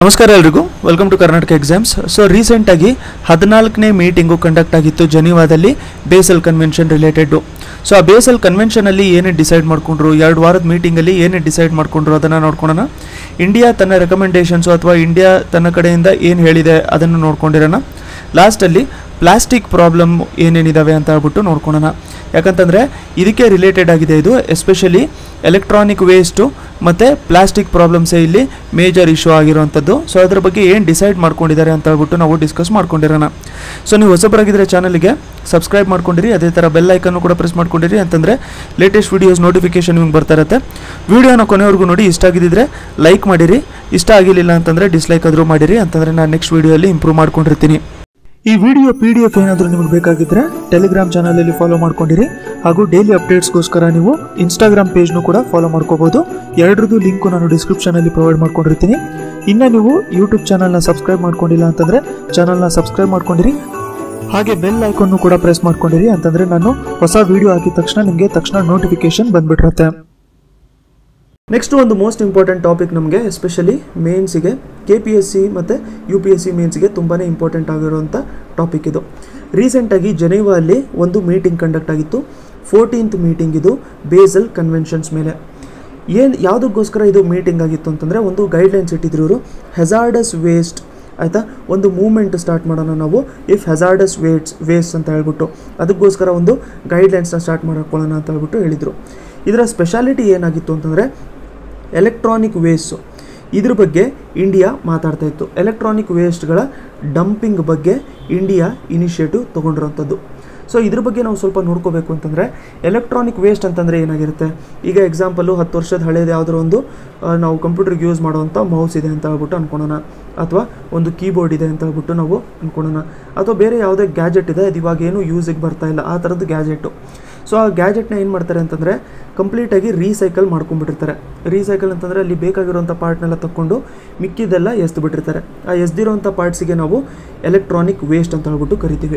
ನಮಸ್ಕಾರ ಎಲ್ರಿಗೂ welcome to Karnataka exams so ರೀಸೆಂಟಾಗಿ ಹದಿನಾಲ್ಕನೇ ಮೀಟಿಂಗು ಕಂಡಕ್ಟ್ ಆಗಿತ್ತು ಜೆನೀವಾದಲ್ಲಿ ಬೇಸಲ್ ಕನ್ವೆನ್ಷನ್ ರಿಲೇಟೆಡ್ಡು ಸೊ ಆ ಬೇಸಲ್ ಕನ್ವೆನ್ಷನಲ್ಲಿ ಏನೇ ಡಿಸೈಡ್ ಮಾಡ್ಕೊಂಡ್ರು ಎರಡು ವಾರದ ಮೀಟಿಂಗಲ್ಲಿ ಏನೇ ಡಿಸೈಡ್ ಮಾಡ್ಕೊಂಡ್ರು ಅದನ್ನು ನೋಡ್ಕೊಳ್ಳೋಣ ಇಂಡಿಯಾ ತನ್ನ ರೆಕಮೆಂಡೇಷನ್ಸು ಅಥವಾ ಇಂಡಿಯಾ ತನ್ನ ಕಡೆಯಿಂದ ಏನು ಹೇಳಿದೆ ಅದನ್ನು ನೋಡ್ಕೊಂಡಿರೋಣ ಲಾಸ್ಟಲ್ಲಿ ಪ್ಲಾಸ್ಟಿಕ್ ಪ್ರಾಬ್ಲಮ್ ಏನೇನಿದಾವೆ ಅಂತ ಹೇಳ್ಬಿಟ್ಟು ನೋಡ್ಕೊಳ್ಳೋಣ ಯಾಕಂತಂದರೆ ಇದಕ್ಕೆ ರಿಲೇಟೆಡ್ ಆಗಿದೆ ಇದು ಎಸ್ಪೆಷಲಿ ಎಲೆಕ್ಟ್ರಾನಿಕ್ ವೇಸ್ಟು ಮತ್ತು ಪ್ಲಾಸ್ಟಿಕ್ ಪ್ರಾಬ್ಲಮ್ಸೇ ಇಲ್ಲಿ ಮೇಜರ್ ಇಶ್ಯೂ ಆಗಿರುವಂಥದ್ದು ಸೊ ಅದ್ರ ಬಗ್ಗೆ ಏನು ಡಿಸೈಡ್ ಮಾಡ್ಕೊಂಡಿದ್ದಾರೆ ಅಂತ ಹೇಳ್ಬಿಟ್ಟು ನಾವು ಡಿಸ್ಕಸ್ ಮಾಡ್ಕೊಂಡಿರೋಣ ಸೊ ನೀವು ಹೊಸಬರಾಗಿದ್ದರೆ ಚಾನಲ್ಗೆ ಸಬ್ಸ್ಕ್ರೈಬ್ ಮಾಡ್ಕೊಂಡಿರಿ ಅದೇ ಥರ ಬೆಲ್ ಐಕನ್ನು ಕೂಡ ಪ್ರೆಸ್ ಮಾಡ್ಕೊಂಡಿರಿ ಅಂತಂದರೆ ಲೇಟೆಸ್ಟ್ ವೀಡಿಯೋಸ್ ನೋಟಿಫಿಕೇಶನ್ ನಿಮ್ಗೆ ಬರ್ತಾ ಇರುತ್ತೆ ವೀಡಿಯೋನ ಕೊನೆವರೆಗೂ ನೋಡಿ ಇಷ್ಟ ಆಗಿದ್ದರೆ ಲೈಕ್ ಮಾಡಿರಿ ಇಷ್ಟ ಆಗಿಲ್ಲ ಅಂತಂದರೆ ಡಿಸ್ಲೈಕ್ ಆದರೂ ಮಾಡಿರಿ ಅಂತಂದರೆ ನಾನು ನೆಕ್ಸ್ಟ್ ವೀಡಿಯೋಲಿ ಇಂಪ್ರೂವ್ ಮಾಡ್ಕೊಂಡಿರ್ತೀನಿ ಈ ವಿಡಿಯೋ ಪಿ ಡಿ ಎಫ್ ಏನಾದರೂ ನಿಮಗೆ ಬೇಕಾಗಿದ್ದರೆ ಟೆಲಿಗ್ರಾಮ್ ಚಾನಲಲ್ಲಿ ಫಾಲೋ ಮಾಡ್ಕೊಂಡಿರಿ ಹಾಗೂ ಡೈಲಿ ಅಪ್ಡೇಟ್ಸ್ಗೋಸ್ಕರ ನೀವು ಇನ್ಸ್ಟಾಗ್ರಾಮ್ ಪೇಜ್ನು ಕೂಡ ಫಾಲೋ ಮಾಡ್ಕೋಬೋದು ಎರಡರದ್ದು ಲಿಂಕು ನಾನು ಡಿಸ್ಕ್ರಿಪ್ಷನಲ್ಲಿ ಪ್ರೊವೈಡ್ ಮಾಡ್ಕೊಂಡಿರ್ತೀನಿ ಇನ್ನು ನೀವು ಯೂಟ್ಯೂಬ್ ಚಾನಲ್ನ ಸಬ್ಸ್ಕ್ರೈಬ್ ಮಾಡ್ಕೊಂಡಿಲ್ಲ ಅಂತಂದರೆ ಚಾನಲ್ನ ಸಬ್ಸ್ಕ್ರೈಬ್ ಮಾಡ್ಕೊಂಡಿರಿ ಹಾಗೆ ಬೆಲ್ ಐಕನ್ನು ಕೂಡ ಪ್ರೆಸ್ ಮಾಡ್ಕೊಂಡಿರಿ ಅಂತಂದರೆ ನಾನು ಹೊಸ ವಿಡಿಯೋ ಹಾಕಿದ ತಕ್ಷಣ ನಿಮಗೆ ತಕ್ಷಣ ನೋಟಿಫಿಕೇಶನ್ ಬಂದ್ಬಿಟ್ಟಿರುತ್ತೆ ನೆಕ್ಸ್ಟ್ ಒಂದು ಮೋಸ್ಟ್ ಇಂಪಾರ್ಟೆಂಟ್ ಟಾಪಿಕ್ ನಮಗೆ ಎಸ್ಪೆಷಲಿ ಮೇನ್ಸಿಗೆ ಕೆ ಪಿ ಎಸ್ ಸಿ ಮತ್ತು ಯು ಪಿ ಎಸ್ ಸಿ ಮೇನ್ಸ್ಗೆ ತುಂಬಾ ಇಂಪಾರ್ಟೆಂಟ್ ಆಗಿರುವಂಥ ಟಾಪಿಕ್ ಇದು ರೀಸೆಂಟಾಗಿ ಜೆನೀವಾ ಅಲ್ಲಿ ಒಂದು ಮೀಟಿಂಗ್ ಕಂಡಕ್ಟ್ ಆಗಿತ್ತು ಫೋರ್ಟೀನ್ತ್ ಮೀಟಿಂಗ್ ಇದು ಬೇಸಲ್ ಕನ್ವೆನ್ಷನ್ಸ್ ಮೇಲೆ ಏನು ಯಾವುದಕ್ಕೋಸ್ಕರ ಇದು ಮೀಟಿಂಗ್ ಆಗಿತ್ತು ಅಂತಂದರೆ ಒಂದು ಗೈಡ್ಲೈನ್ಸ್ ಇಟ್ಟಿದ್ರು ಇವರು ಹೆಜಾರ್ಡಸ್ ವೇಸ್ಟ್ ಆಯಿತಾ ಒಂದು ಮೂಮೆಂಟ್ ಸ್ಟಾರ್ಟ್ ಮಾಡೋಣ ನಾವು ಇಫ್ ಹೆಜಾರ್ಡಸ್ ವೇಟ್ಸ್ ವೇಸ್ಟ್ ಅಂತ ಹೇಳ್ಬಿಟ್ಟು ಅದಕ್ಕೋಸ್ಕರ ಒಂದು ಗೈಡ್ಲೈನ್ಸ್ನ ಸ್ಟಾರ್ಟ್ ಮಾಡ್ಕೊಳ್ಳೋಣ ಅಂತ ಹೇಳ್ಬಿಟ್ಟು ಹೇಳಿದರು ಇದರ ಸ್ಪೆಷಾಲಿಟಿ ಏನಾಗಿತ್ತು ಅಂತಂದರೆ ಎಲೆಕ್ಟ್ರಾನಿಕ್ ವೇಸ್ಟು ಇದ್ರ ಬಗ್ಗೆ ಇಂಡಿಯಾ ಮಾತಾಡ್ತಾ ಇತ್ತು ಎಲೆಕ್ಟ್ರಾನಿಕ್ ವೇಸ್ಟ್ಗಳ ಡಂಪಿಂಗ್ ಬಗ್ಗೆ ಇಂಡಿಯಾ ಇನಿಷಿಯೇಟಿವ್ ತೊಗೊಂಡಿರೋಂಥದ್ದು ಸೊ ಇದ್ರ ಬಗ್ಗೆ ನಾವು ಸ್ವಲ್ಪ ನೋಡ್ಕೋಬೇಕು ಅಂತಂದರೆ ಎಲೆಕ್ಟ್ರಾನಿಕ್ ವೇಸ್ಟ್ ಅಂತಂದರೆ ಏನಾಗಿರುತ್ತೆ ಈಗ ಎಕ್ಸಾಂಪಲು ಹತ್ತು ವರ್ಷದ ಹಳೇದು ಯಾವುದೋ ಒಂದು ಆ, ನಾವು ಕಂಪ್ಯೂಟರ್ಗೆ ಯೂಸ್ ಮಾಡುವಂಥ ಮೌಸ್ ಇದೆ ಅಂತ ಹೇಳ್ಬಿಟ್ಟು ಅಂದ್ಕೊಳ್ಳೋಣ ಅಥವಾ ಒಂದು ಕೀಬೋರ್ಡ್ ಇದೆ ಅಂತ ಹೇಳ್ಬಿಟ್ಟು ನಾವು ಅಂದ್ಕೊಳ್ಳೋಣ ಅಥವಾ ಬೇರೆ ಯಾವುದೇ ಗ್ಯಾಜೆಟ್ ಇದೆ ಅದು ಇವಾಗ ಏನು ಯೂಸಿಗೆ ಬರ್ತಾ ಇಲ್ಲ ಆ ಥರದ್ದು ಗ್ಯಾಜೆಟು ಸೊ ಆ ಗ್ಯಾಜೆಟ್ನ ಏನು ಮಾಡ್ತಾರೆ ಅಂತಂದರೆ ಕಂಪ್ಲೀಟಾಗಿ ರೀಸೈಕಲ್ ಮಾಡ್ಕೊಂಡ್ಬಿಟ್ಟಿರ್ತಾರೆ ರೀಸೈಕಲ್ ಅಂತಂದರೆ ಅಲ್ಲಿ ಬೇಕಾಗಿರೋಂಥ ಪಾರ್ಟ್ನೆಲ್ಲ ತಗೊಂಡು ಮಿಕ್ಕಿದೆಲ್ಲ ಎಸ್ದು ಬಿಟ್ಟಿರ್ತಾರೆ ಆ ಎಸ್ದಿರೋಂಥ ಪಾರ್ಟ್ಸಿಗೆ ನಾವು ಎಲೆಕ್ಟ್ರಾನಿಕ್ ವೇಸ್ಟ್ ಅಂತ ಹೇಳ್ಬಿಟ್ಟು ಕರಿತೀವಿ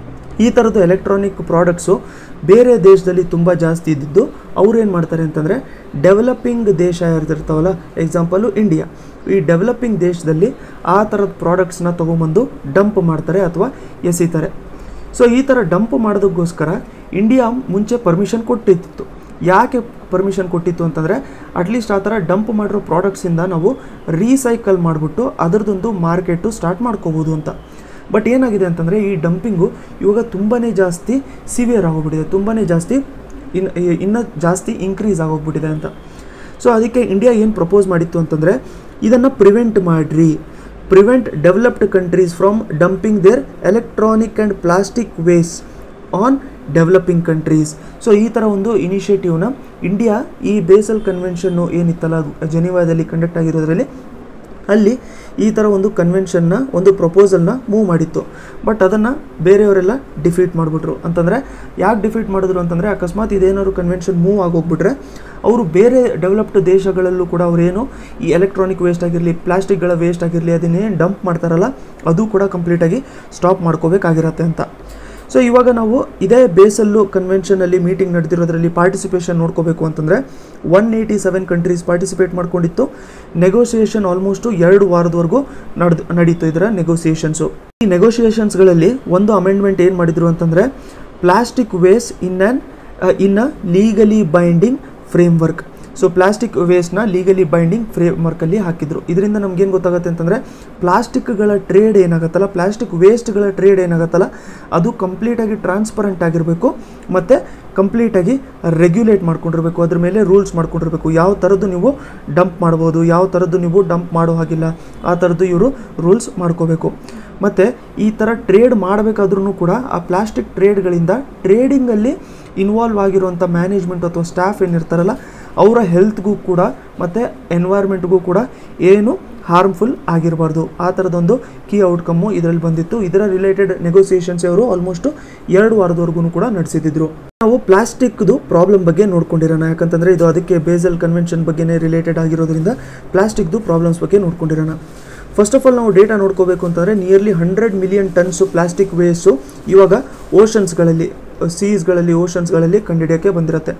ಈ ಥರದ್ದು ಎಲೆಕ್ಟ್ರಾನಿಕ್ ಪ್ರಾಡಕ್ಟ್ಸು ಬೇರೆ ದೇಶದಲ್ಲಿ ತುಂಬ ಜಾಸ್ತಿ ಇದ್ದಿದ್ದು ಅವ್ರು ಏನು ಮಾಡ್ತಾರೆ ಅಂತಂದರೆ ಡೆವಲಪಿಂಗ್ ದೇಶ ಇರ್ತಿರ್ತಾವಲ್ಲ ಎಕ್ಸಾಂಪಲು ಇಂಡಿಯಾ ಈ ಡೆವಲಪಿಂಗ್ ದೇಶದಲ್ಲಿ ಆ ಥರದ ಪ್ರಾಡಕ್ಟ್ಸ್ನ ತೊಗೊಂಬಂದು ಡಂಪ್ ಮಾಡ್ತಾರೆ ಅಥವಾ ಎಸಿತಾರೆ ಸೊ ಈ ಥರ ಡಂಪ್ ಮಾಡೋದಕ್ಕೋಸ್ಕರ ಇಂಡಿಯಾ ಮುಂಚೆ ಪರ್ಮಿಷನ್ ಕೊಟ್ಟಿತ್ತು ಯಾಕೆ ಪರ್ಮಿಷನ್ ಕೊಟ್ಟಿತ್ತು ಅಂತಂದರೆ ಅಟ್ಲೀಸ್ಟ್ ಆ ಥರ ಡಂಪ್ ಮಾಡಿರೋ ಪ್ರಾಡಕ್ಟ್ಸಿಂದ ನಾವು ರೀಸೈಕಲ್ ಮಾಡಿಬಿಟ್ಟು ಅದರದೊಂದು ಮಾರ್ಕೆಟು ಸ್ಟಾರ್ಟ್ ಮಾಡ್ಕೋಬೋದು ಅಂತ ಬಟ್ ಏನಾಗಿದೆ ಅಂತಂದರೆ ಈ ಡಂಪಿಂಗು ಇವಾಗ ತುಂಬಾ ಜಾಸ್ತಿ ಸಿವಿಯರ್ ಆಗೋಗ್ಬಿಟ್ಟಿದೆ ತುಂಬಾ ಜಾಸ್ತಿ ಇನ್ ಇನ್ನೂ ಜಾಸ್ತಿ ಇನ್ಕ್ರೀಸ್ ಆಗೋಗ್ಬಿಟ್ಟಿದೆ ಅಂತ ಸೊ ಅದಕ್ಕೆ ಇಂಡಿಯಾ ಏನು ಪ್ರಪೋಸ್ ಮಾಡಿತ್ತು ಅಂತಂದರೆ ಇದನ್ನು ಪ್ರಿವೆಂಟ್ ಮಾಡಿರಿ prevent developed countries from dumping their electronic and plastic waste on developing countries so ಈ ಥರ ಒಂದು ಇನಿಷಿಯೇಟಿವ್ನ ಇಂಡಿಯಾ ಈ ಬೇಸಲ್ ಕನ್ವೆನ್ಷನ್ನು ಏನಿತ್ತಲ್ಲ ಜೆನಿವಾದಲ್ಲಿ ಕಂಡಕ್ಟ್ ಆಗಿರೋದ್ರಲ್ಲಿ ಅಲ್ಲಿ ಈ ಥರ ಒಂದು ಕನ್ವೆನ್ಷನ್ನ ಒಂದು ಪ್ರಪೋಸಲ್ನ ಮೂವ್ ಮಾಡಿತ್ತು ಬಟ್ ಅದನ್ನು ಬೇರೆಯವರೆಲ್ಲ ಡಿಫೀಟ್ ಮಾಡಿಬಿಟ್ರು ಅಂತಂದರೆ ಯಾಕೆ ಡಿಫೀಟ್ ಮಾಡಿದ್ರು ಅಂತಂದರೆ ಅಕಸ್ಮಾತ್ ಇದೇನಾದ್ರು ಕನ್ವೆನ್ಷನ್ ಮೂವ್ ಆಗೋಗ್ಬಿಟ್ರೆ ಅವರು ಬೇರೆ ಡೆವಲಪ್ಡ್ ದೇಶಗಳಲ್ಲೂ ಕೂಡ ಅವರೇನು ಈ ಎಲೆಕ್ಟ್ರಾನಿಕ್ ವೇಸ್ಟ್ ಆಗಿರಲಿ ಪ್ಲಾಸ್ಟಿಕ್ಗಳ ವೇಸ್ಟ್ ಆಗಿರಲಿ ಅದನ್ನೇನು ಡಂಪ್ ಮಾಡ್ತಾರಲ್ಲ ಅದು ಕೂಡ ಕಂಪ್ಲೀಟಾಗಿ ಸ್ಟಾಪ್ ಮಾಡ್ಕೋಬೇಕಾಗಿರತ್ತೆ ಅಂತ ಸೊ ಇವಾಗ ನಾವು ಇದೇ ಬೇಸಲ್ಲು ಕನ್ವೆನ್ಷನಲ್ಲಿ ಮೀಟಿಂಗ್ ನಡೆದಿರೋದ್ರಲ್ಲಿ ಪಾರ್ಟಿಸಿಪೇಷನ್ ನೋಡ್ಕೋಬೇಕು ಅಂತಂದರೆ one eighty seven countries participate ಮಾಡ್ಕೊಂಡಿತ್ತು ನೆಗೋಸಿಯೇಷನ್ ಆಲ್ಮೋಸ್ಟು ಎರಡು ವಾರದವರೆಗೂ ನಡೆದು ನಡೀತು ಇದರ ನೆಗೋಸಿಯೇಷನ್ಸು ಈ ನೆಗೋಸಿಯೇಷನ್ಸ್ಗಳಲ್ಲಿ ಒಂದು ಅಮೆಂಡ್ಮೆಂಟ್ ಏನು ಮಾಡಿದ್ರು ಅಂತಂದರೆ plastic waste in an in a legally binding framework so plastic ವೇಸ್ಟ್ನ ಲೀಗಲಿ ಬೈಂಡಿಂಗ್ ಫ್ರೇಮ್ವರ್ಕಲ್ಲಿ ಹಾಕಿದ್ರು ಇದರಿಂದ ನಮಗೇನು ಗೊತ್ತಾಗುತ್ತೆ ಅಂತಂದರೆ ಪ್ಲಾಸ್ಟಿಕ್ಗಳ ಟ್ರೇಡ್ ಏನಾಗುತ್ತಲ್ಲ ಪ್ಲಾಸ್ಟಿಕ್ ವೇಸ್ಟ್ಗಳ ಟ್ರೇಡ್ ಏನಾಗುತ್ತಲ್ಲ ಅದು ಕಂಪ್ಲೀಟಾಗಿ ಟ್ರಾನ್ಸ್ಪರೆಂಟ್ ಆಗಿರಬೇಕು ಮತ್ತು ಕಂಪ್ಲೀಟಾಗಿ ರೆಗ್ಯುಲೇಟ್ ಮಾಡ್ಕೊಂಡಿರಬೇಕು ಅದ್ರ ಮೇಲೆ ರೂಲ್ಸ್ ಮಾಡ್ಕೊಂಡಿರಬೇಕು ಯಾವ ಥರದ್ದು ನೀವು ಡಂಪ್ ಮಾಡ್ಬೋದು ಯಾವ ಥರದ್ದು ನೀವು ಡಂಪ್ ಮಾಡೋ ಹಾಗಿಲ್ಲ ಆ ಥರದ್ದು ಇವರು ರೂಲ್ಸ್ ಮಾಡ್ಕೋಬೇಕು ಮತ್ತು ಈ ಥರ ಟ್ರೇಡ್ ಮಾಡಬೇಕಾದ್ರೂ ಕೂಡ ಆ ಪ್ಲಾಸ್ಟಿಕ್ ಟ್ರೇಡ್ಗಳಿಂದ ಟ್ರೇಡಿಂಗಲ್ಲಿ ಇನ್ವಾಲ್ವ್ ಆಗಿರುವಂಥ ಮ್ಯಾನೇಜ್ಮೆಂಟ್ ಅಥವಾ ಸ್ಟಾಫ್ ಏನಿರ್ತಾರಲ್ಲ ಅವರ ಹೆಲ್ತ್ಗೂ ಕೂಡ ಮತ್ತು ಎನ್ವೈರ್ಮೆಂಟ್ಗೂ ಕೂಡ ಏನು ಹಾರ್ಮ್ಫುಲ್ ಆಗಿರಬಾರ್ದು ಆ ಥರದೊಂದು ಕೀ ಔಟ್ಕಮ್ಮು ಇದರಲ್ಲಿ ಬಂದಿತ್ತು ಇದರ ರಿಲೇಟೆಡ್ ನೆಗೋಸಿಯೇಷನ್ಸ್ ಅವರು ಆಲ್ಮೋಸ್ಟ್ ಎರಡು ವಾರದವರೆಗೂ ಕೂಡ ನಡೆಸಿದ್ರು ನಾವು ಪ್ಲಾಸ್ಟಿಕ್ದು ಪ್ರಾಬ್ಲಮ್ ಬಗ್ಗೆ ನೋಡ್ಕೊಂಡಿರೋಣ ಯಾಕಂತಂದರೆ ಇದು ಅದಕ್ಕೆ ಬೇಸಲ್ ಕನ್ವೆನ್ಷನ್ ಬಗ್ಗೆನೇ ರಿಲೇಟೆಡ್ ಆಗಿರೋದ್ರಿಂದ ಪ್ಲಾಸ್ಟಿಕ್ದು ಪ್ರಾಬ್ಲಮ್ಸ್ ಬಗ್ಗೆ ನೋಡ್ಕೊಂಡಿರೋಣ ಫಸ್ಟ್ ಆಫ್ ಆಲ್ ನಾವು ಡೇಟಾ ನೋಡ್ಕೋಬೇಕು ಅಂತಂದರೆ nearly hundred million tons plastic waste ಇವಾಗ ಓಷನ್ಸ್ಗಳಲ್ಲಿ ಸೀಸ್ಗಳಲ್ಲಿ ಓಷನ್ಸ್ಗಳಲ್ಲಿ ಕಂಡುಹಿಡಿಯೋಕ್ಕೆ ಬಂದಿರುತ್ತೆ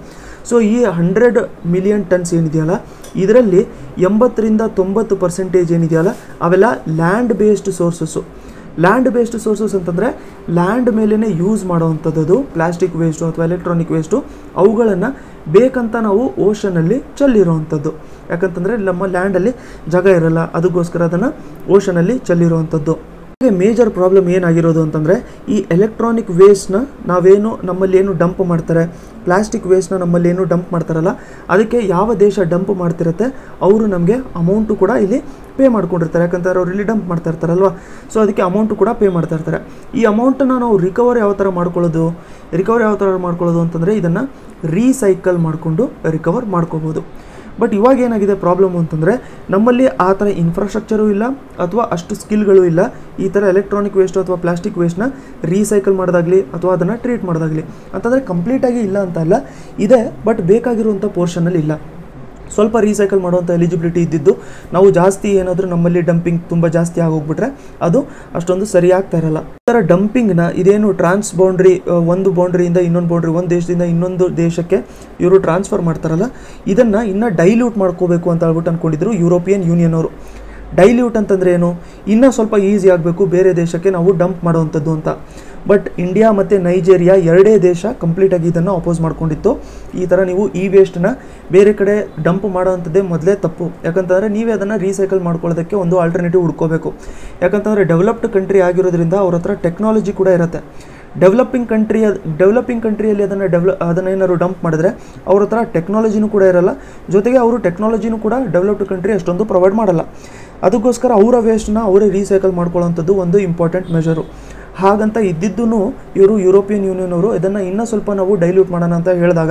ಸೊ ಈ ಹಂಡ್ರೆಡ್ ಮಿಲಿಯನ್ ಟನ್ಸ್ ಏನಿದೆಯಲ್ಲ ಇದರಲ್ಲಿ ಎಂಬತ್ತರಿಂದ ತೊಂಬತ್ತು ಪರ್ಸೆಂಟೇಜ್ ಏನಿದೆಯಲ್ಲ ಅವೆಲ್ಲ land based sources land based sources ಅಂತಂದರೆ ಲ್ಯಾಂಡ್ ಮೇಲೇ ಯೂಸ್ ಮಾಡೋವಂಥದ್ದು ಪ್ಲಾಸ್ಟಿಕ್ ವೇಸ್ಟು ಅಥವಾ ಎಲೆಕ್ಟ್ರಾನಿಕ್ ವೇಸ್ಟು ಅವುಗಳನ್ನು ಬೇಕಂತ ನಾವು ಓಷನಲ್ಲಿ ಚೆಲ್ಲಿರೋವಂಥದ್ದು ಯಾಕಂತಂದರೆ ನಮ್ಮ ಲ್ಯಾಂಡಲ್ಲಿ ಜಾಗ ಇರಲ್ಲ ಅದಕ್ಕೋಸ್ಕರ ಅದನ್ನು ಓಷನಲ್ಲಿ ಚೆಲ್ಲಿರುವಂಥದ್ದು ಹಾಗೆ ಮೇಜರ್ ಪ್ರಾಬ್ಲಮ್ ಏನಾಗಿರೋದು ಅಂತಂದರೆ ಈ ಎಲೆಕ್ಟ್ರಾನಿಕ್ ವೇಸ್ಟ್ನ ನಾವೇನು ನಮ್ಮಲ್ಲಿ ಏನು ಡಂಪ್ ಮಾಡ್ತಾರೆ ಪ್ಲಾಸ್ಟಿಕ್ ವೇಸ್ಟ್ನ ನಮ್ಮಲ್ಲಿ ಏನು ಡಂಪ್ ಮಾಡ್ತಾರಲ್ಲ ಅದಕ್ಕೆ ಯಾವ ದೇಶ ಡಂಪ್ ಮಾಡ್ತಿರುತ್ತೆ ಅವರು ನಮಗೆ ಅಮೌಂಟು ಕೂಡ ಇಲ್ಲಿ ಪೇ ಮಾಡ್ಕೊಂಡಿರ್ತಾರೆ ಯಾಕಂತಂದ್ರೆ ಅವ್ರು ಇಲ್ಲಿ ಡಂಪ್ ಮಾಡ್ತಾ ಇರ್ತಾರಲ್ವ ಸೊ ಅದಕ್ಕೆ ಅಮೌಂಟು ಕೂಡ ಪೇ ಮಾಡ್ತಾ ಇರ್ತಾರೆ ಈ ಅಮೌಂಟನ್ನು ನಾವು ರಿಕವರ್ ಯಾವ ಥರ ಮಾಡ್ಕೊಳ್ಳೋದು ರಿಕವರ್ ಯಾವ ಥರ ಮಾಡ್ಕೊಳ್ಳೋದು ಅಂತಂದರೆ ಇದನ್ನು ರೀಸೈಕಲ್ ಮಾಡಿಕೊಂಡು ರಿಕವರ್ ಮಾಡ್ಕೋಬೋದು ಬಟ್ ಇವಾಗ ಏನಾಗಿದೆ ಪ್ರಾಬ್ಲಮ್ ಅಂತಂದರೆ ನಮ್ಮಲ್ಲಿ ಆ ಥರ ಇನ್ಫ್ರಾಸ್ಟ್ರಕ್ಚರು ಇಲ್ಲ ಅಥವಾ ಅಷ್ಟು ಸ್ಕಿಲ್ಗಳು ಇಲ್ಲ ಈ ಥರ ಎಲೆಕ್ಟ್ರಾನಿಕ್ ವೇಸ್ಟ್ ಅಥವಾ ಪ್ಲಾಸ್ಟಿಕ್ ವೇಸ್ಟ್ನ ರೀಸೈಕಲ್ ಮಾಡೋದಾಗಲಿ ಅಥವಾ ಅದನ್ನು ಟ್ರೀಟ್ ಮಾಡೋದಾಗಲಿ ಅಂತಂದರೆ ಕಂಪ್ಲೀಟಾಗಿ ಇಲ್ಲ ಅಂತ ಅಲ್ಲ ಇದೆ ಬಟ್ ಬೇಕಾಗಿರುವಂಥ ಪೋರ್ಷನಲ್ಲಿ ಇಲ್ಲ ಸ್ವಲ್ಪ ರೀಸೈಕಲ್ ಮಾಡುವಂಥ ಎಲಿಜಿಬಿಲಿಟಿ ಇದ್ದಿದ್ದು ನಾವು ಜಾಸ್ತಿ ಏನಾದರೂ ನಮ್ಮಲ್ಲಿ ಡಂಪಿಂಗ್ ತುಂಬ ಜಾಸ್ತಿ ಆಗೋಗ್ಬಿಟ್ರೆ ಅದು ಅಷ್ಟೊಂದು ಸರಿ ಆಗ್ತಾ ಇರಲ್ಲ ಈ ಥರ ಡಂಪಿಂಗ್ನ ಇದೇನು ಟ್ರಾನ್ಸ್ ಬೌಂಡ್ರಿ ಒಂದು ಬೌಂಡ್ರಿಯಿಂದ ಇನ್ನೊಂದು ಬೌಂಡ್ರಿ ಒಂದು ದೇಶದಿಂದ ಇನ್ನೊಂದು ದೇಶಕ್ಕೆ ಇವರು ಟ್ರಾನ್ಸ್ಫರ್ ಮಾಡ್ತಾರಲ್ಲ ಇದನ್ನು ಇನ್ನೂ ಡೈಲ್ಯೂಟ್ ಮಾಡ್ಕೋಬೇಕು ಅಂತ ಹೇಳ್ಬಿಟ್ಟು ಅಂದ್ಕೊಂಡಿದ್ರು ಯುರೋಪಿಯನ್ ಯೂನಿಯನ್ ಅವರು ಡೈಲ್ಯೂಟ್ ಅಂತಂದರೆ ಏನು ಇನ್ನೂ ಸ್ವಲ್ಪ ಈಸಿ ಆಗಬೇಕು ಬೇರೆ ದೇಶಕ್ಕೆ ನಾವು ಡಂಪ್ ಮಾಡುವಂಥದ್ದು ಅಂತ ಬಟ್ ಇಂಡಿಯಾ ಮತ್ತು ನೈಜೇರಿಯಾ ಎರಡೇ ದೇಶ ಕಂಪ್ಲೀಟಾಗಿ ಇದನ್ನು ಅಪೋಸ್ ಮಾಡ್ಕೊಂಡಿತ್ತು ಈ ಥರ ನೀವು ಈ ವೇಸ್ಟನ್ನ ಬೇರೆ ಕಡೆ ಡಂಪ್ ಮಾಡೋವಂಥದ್ದೇ ಮೊದಲೇ ತಪ್ಪು ಯಾಕಂತಂದರೆ ನೀವೇ ಅದನ್ನು ರೀಸೈಕಲ್ ಮಾಡ್ಕೊಳ್ಳೋದಕ್ಕೆ ಒಂದು ಆಲ್ಟರ್ನೇಟಿವ್ ಹುಡ್ಕೋಬೇಕು ಯಾಕಂತಂದರೆ ಡೆವಲಪ್ಡ್ ಕಂಟ್ರಿ ಆಗಿರೋದ್ರಿಂದ ಅವ್ರ ಹತ್ರ ಟೆಕ್ನಾಲಜಿ ಕೂಡ ಇರುತ್ತೆ ಡೆವಲಪಿಂಗ್ ಕಂಟ್ರಿಯ ಡೆವಲಪಿಂಗ್ ಕಂಟ್ರಿಯಲ್ಲಿ ಅದನ್ನು ಡೆವಲ ಅದನ್ನು ಏನಾದ್ರು ಡಂಪ್ ಮಾಡಿದ್ರೆ ಅವ್ರ ಹತ್ರ ಟೆಕ್ನಾಲಜಿನೂ ಕೂಡ ಇರಲ್ಲ ಜೊತೆಗೆ ಅವರು ಟೆಕ್ನಾಲಜಿನೂ ಕೂಡ ಡೆವಲಪ್ಡ್ ಕಂಟ್ರಿ ಅಷ್ಟೊಂದು ಪ್ರೊವೈಡ್ ಮಾಡಲ್ಲ ಅದಕ್ಕೋಸ್ಕರ ಅವರ ವೇಸ್ಟ್ನ ಅವರೇ ರೀಸೈಕಲ್ ಮಾಡ್ಕೊಳ್ಳೋವಂಥದ್ದು ಒಂದು ಇಂಪಾರ್ಟೆಂಟ್ ಮೆಷರು ಹಾಗಂತ ಇದ್ದಿದ್ದೂ ಇವರು ಯುರೋಪಿಯನ್ ಯೂನಿಯನ್ ಅವರು ಇದನ್ನು ಇನ್ನೂ ಸ್ವಲ್ಪ ನಾವು ಡೈಲ್ಯೂಟ್ ಮಾಡೋಣ ಅಂತ ಹೇಳಿದಾಗ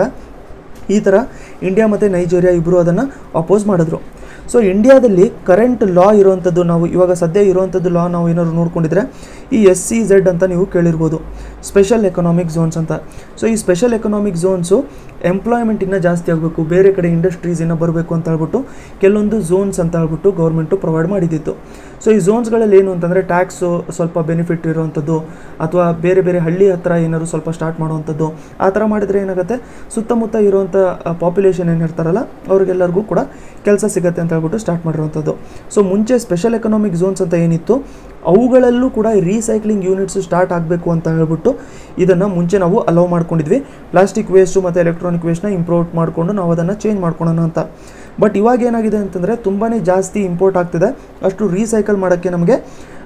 ಈ ಥರ ಇಂಡಿಯಾ ಮತ್ತು ನೈಜೇರಿಯಾ ಇಬ್ಬರು ಅದನ್ನು ಅಪೋಸ್ ಮಾಡಿದ್ರು ಸೊ ಇಂಡಿಯಾದಲ್ಲಿ ಕರೆಂಟ್ ಲಾ ಇರುವಂಥದ್ದು ನಾವು ಇವಾಗ ಸದ್ಯ ಇರುವಂಥದ್ದು ಲಾ ನಾವು ಏನಾದ್ರು ನೋಡ್ಕೊಂಡಿದ್ರೆ ಈ ಎಸ್ ಸಿ ಝೆಡ್ ಅಂತ ನೀವು ಕೇಳಿರ್ಬೋದು ಸ್ಪೆಷಲ್ ಎಕನಾಮಿಕ್ ಝೋನ್ಸ್ ಅಂತ ಸೊ ಈ ಸ್ಪೆಷಲ್ ಎಕನಾಮಿಕ್ ಝೋನ್ಸು ಎಂಪ್ಲಾಯ್ಮೆಂಟ್ ಇನ್ನೂ ಜಾಸ್ತಿ ಆಗಬೇಕು ಬೇರೆ ಕಡೆ ಇಂಡಸ್ಟ್ರೀಸ್ ಇನ್ನೂ ಬರಬೇಕು ಅಂತ ಹೇಳ್ಬಿಟ್ಟು ಕೆಲವೊಂದು ಝೋನ್ಸ್ ಅಂತ ಹೇಳ್ಬಿಟ್ಟು ಗೌರ್ಮೆಂಟು ಪ್ರೊವೈಡ್ ಮಾಡಿದ್ದಿತ್ತು ಸೊ ಈ ಝೋನ್ಸ್ಗಳಲ್ಲಿ ಏನು ಅಂತಂದರೆ ಟ್ಯಾಕ್ಸು ಸ್ವಲ್ಪ ಬೆನಿಫಿಟ್ ಇರುವಂಥದ್ದು ಅಥವಾ ಬೇರೆ ಬೇರೆ ಹಳ್ಳಿ ಹತ್ರ ಏನಾದ್ರು ಸ್ವಲ್ಪ ಸ್ಟಾರ್ಟ್ ಮಾಡುವಂಥದ್ದು ಆ ಥರ ಮಾಡಿದರೆ ಏನಾಗುತ್ತೆ ಸುತ್ತಮುತ್ತ ಇರುವಂಥ ಪಾಪ್ಯುಲೇಷನ್ ಏನಿರ್ತಾರಲ್ಲ ಅವ್ರಿಗೆಲ್ಲರಿಗೂ ಕೂಡ ಕೆಲಸ ಸಿಗುತ್ತೆ ಅಂತ ಹೇಳ್ಬಿಟ್ಟು ಸ್ಟಾರ್ಟ್ ಮಾಡಿರುವಂಥದ್ದು ಸೊ ಮುಂಚೆ ಸ್ಪೆಷಲ್ ಎಕನಾಮಿಕ್ ಝೋನ್ಸ್ ಅಂತ ಏನಿತ್ತು ಅವುಗಳಲ್ಲೂ ಕೂಡ ರೀಸೈಕ್ಲಿಂಗ್ ಯೂನಿಟ್ಸ್ ಸ್ಟಾರ್ಟ್ ಆಗಬೇಕು ಅಂತ ಹೇಳ್ಬಿಟ್ಟು ಇದನ್ನು ಮುಂಚೆ ನಾವು ಅಲೌ ಮಾಡ್ಕೊಂಡಿದ್ವಿ ಪ್ಲಾಸ್ಟಿಕ್ ವೇಸ್ಟು ಮತ್ತು ಎಲೆಕ್ಟ್ರಾನಿಕ್ ವೇಸ್ಟ್ನ ಇಂಪ್ರೂವ್ ಮಾಡಿಕೊಂಡು ನಾವು ಅದನ್ನು ಚೇಂಜ್ ಮಾಡ್ಕೊಳೋಣ ಅಂತ ಬಟ್ ಇವಾಗ ಏನಾಗಿದೆ ಅಂತಂದರೆ ತುಂಬಾ ಜಾಸ್ತಿ ಇಂಪೋರ್ಟ್ ಆಗ್ತಿದೆ ಅಷ್ಟು ರೀಸೈಕಲ್ ಮಾಡೋಕ್ಕೆ ನಮಗೆ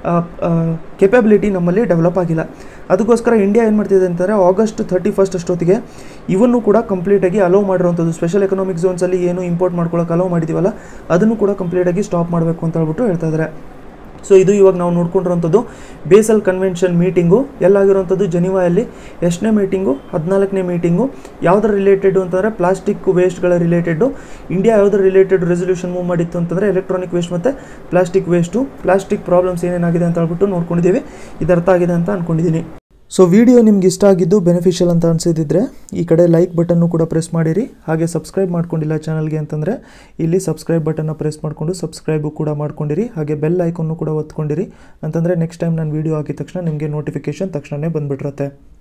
ಕೆಪಬಿಲಿಟಿ ನಮ್ಮಲ್ಲಿ ಡೆವಲಪ್ ಆಗಿಲ್ಲ ಅದಕ್ಕೋಸ್ಕರ ಇಂಡಿಯಾ ಏನು ಮಾಡ್ತಿದೆ ಅಂತಂದರೆ ಆಗಸ್ಟ್ ಥರ್ಟಿ ಫಸ್ಟ್ ಅಷ್ಟೊತ್ತಿಗೆ ಇವನ್ನು ಕೂಡ ಕಂಪ್ಲೀಟಾಗಿ ಅಲೋ ಮಾಡಿರೋವಂಥದ್ದು ಸ್ಪೆಷಲ್ ಎಕನಾಮಿಕ್ ಝೋನ್ಸಲ್ಲಿ ಏನು ಇಂಪೋರ್ಟ್ ಮಾಡ್ಕೊಳ್ಳೋಕೆ ಅಲೋ ಮಾಡಿದ್ದೀವಲ್ಲ ಅದನ್ನು ಕೂಡ ಕಂಪ್ಲೀಟಾಗಿ ಸ್ಟಾಪ್ ಮಾಡಬೇಕು ಅಂತ ಹೇಳ್ಬಿಟ್ಟು ಹೇಳ್ತಾ ಇದ್ದಾರೆ ಸೊ ಇದು ಇವಾಗ ನಾವು ನೋಡ್ಕೊಂಡಿರೋಂಥದ್ದು ಬೇಸಲ್ ಕನ್ವೆನ್ಷನ್ ಮೀಟಿಂಗು ಎಲ್ಲಾಗಿರೋಂಥದ್ದು ಜನಿವಾಯಲ್ಲಿ ಎಷ್ಟನೇ ಮೀಟಿಂಗು ಹದಿನಾಲ್ಕನೇ ಮೀಟಿಂಗು ಯಾವುದರ ರಿಲೇಟೆಡ್ ಅಂತಂದರೆ ಪ್ಲಾಸ್ಟಿಕ್ ವೇಸ್ಟ್ಗಳ ರಿಲೇಟೆಡು ಇಂಡಿಯಾ ಯಾವುದರ ರಿಲೇಟೆಡ್ ರೆಸೊಲ್ಯೂಷನ್ ಮೂವ್ ಮಾಡಿತ್ತು ಅಂತಂದರೆ ಎಲೆಕ್ಟ್ರಾನಿಕ್ ವೇಸ್ಟ್ ಮತ್ತು ಪ್ಲಾಸ್ಟಿಕ್ ವೇಸ್ಟು ಪ್ಲಾಸ್ಟಿಕ್ ಪ್ರಾಬ್ಲಮ್ಸ್ ಏನೇನಾಗಿದೆ ಅಂತ ಹೇಳ್ಬಿಟ್ಟು ನೋಡ್ಕೊಂಡಿದ್ದೀವಿ ಇದು ಅರ್ಥ ಆಗಿದೆ ಅಂತ ಅಂದ್ಕೊಂಡಿದ್ದೀನಿ ಸೊ ವಿಡಿಯೋ ನಿಮ್ಗೆ ಇಷ್ಟ ಆಗಿದ್ದು ಬೆನಿಫಿಷಿಯಲ್ ಅಂತ ಅನಿಸಿದ್ರೆ ಈ ಕಡೆ ಲೈಕ್ ಬಟನ್ನು ಕೂಡ ಪ್ರೆಸ್ ಮಾಡಿರಿ ಹಾಗೆ ಸಬ್ಸ್ಕ್ರೈಬ್ ಮಾಡ್ಕೊಂಡಿಲ್ಲ ಚಾನಲ್ಗೆ ಅಂತಂದರೆ ಇಲ್ಲಿ ಸಬ್ಸ್ಕ್ರೈಬ್ ಬಟನ್ನ ಪ್ರೆಸ್ ಮಾಡಿಕೊಂಡು ಸಬ್ಸ್ಕ್ರೈಬು ಕೂಡ ಮಾಡ್ಕೊಂಡಿರಿ ಹಾಗೆ ಬೆಲ್ ಐಕನ್ನು ಕೂಡ ಒತ್ಕೊಂಡಿರಿ ಅಂತಂದರೆ ನೆಕ್ಸ್ಟ್ ಟೈಮ್ ನಾನು ವೀಡಿಯೋ ಹಾಕಿದ ತಕ್ಷಣ ನಿಮಗೆ ನೋಟಿಫಿಕೇಷನ್ ತಕ್ಷಣವೇ ಬಂದುಬಿಟ್ಟಿರುತ್ತೆ